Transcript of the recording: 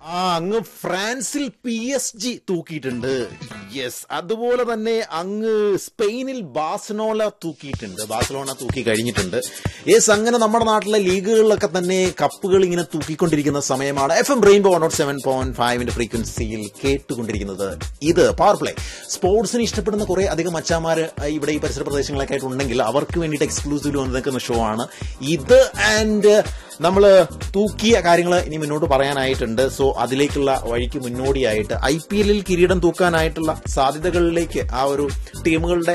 ആ അങ്ങ് ഫ്രാൻസിൽ പി എസ് ജി തൂക്കിയിട്ടുണ്ട് യെസ് അതുപോലെ തന്നെ അങ്ങ് സ്പെയിനിൽ ബാഴ്സലോണ തൂക്കിയിട്ടുണ്ട് ബാഴ്സലോണ തൂക്കി കഴിഞ്ഞിട്ടുണ്ട് യെസ് അങ്ങനെ നമ്മുടെ നാട്ടിലെ ലീഗുകളിലൊക്കെ തന്നെ കപ്പുകൾ ഇങ്ങനെ തൂക്കിക്കൊണ്ടിരിക്കുന്ന സമയമാണ് F M rainbow nought seven point ഫൈവിന്റെ ഫ്രീക്വൻസിയിൽ കേട്ടുകൊണ്ടിരിക്കുന്നത് ഇത് പവർ പ്ലേ സ്പോർട്സിന് ഇഷ്ടപ്പെടുന്ന കുറെ അധികം അച്ചാമാര് ഇവിടെ ഈ പരിസര പ്രദേശങ്ങളൊക്കെ ആയിട്ട് ഉണ്ടെങ്കിൽ അവർക്ക് വേണ്ടിയിട്ട് എക്സ്ക്ലൂസീവ് വന്ന് നിൽക്കുന്ന ഷോ ആണ് ഇത് ആൻഡ് നമ്മൾ തൂക്കിയ കാര്യങ്ങൾ ഇനി മുന്നോട്ട് പറയാനായിട്ടുണ്ട് സോ അതിലേക്കുള്ള വഴിക്ക് മുന്നോടിയായിട്ട് ഐ പി എല്ലിൽ കിരീടം തൂക്കാനായിട്ടുള്ള സാധ്യതകളിലേക്ക് ആ ഒരു ടീമുകളുടെ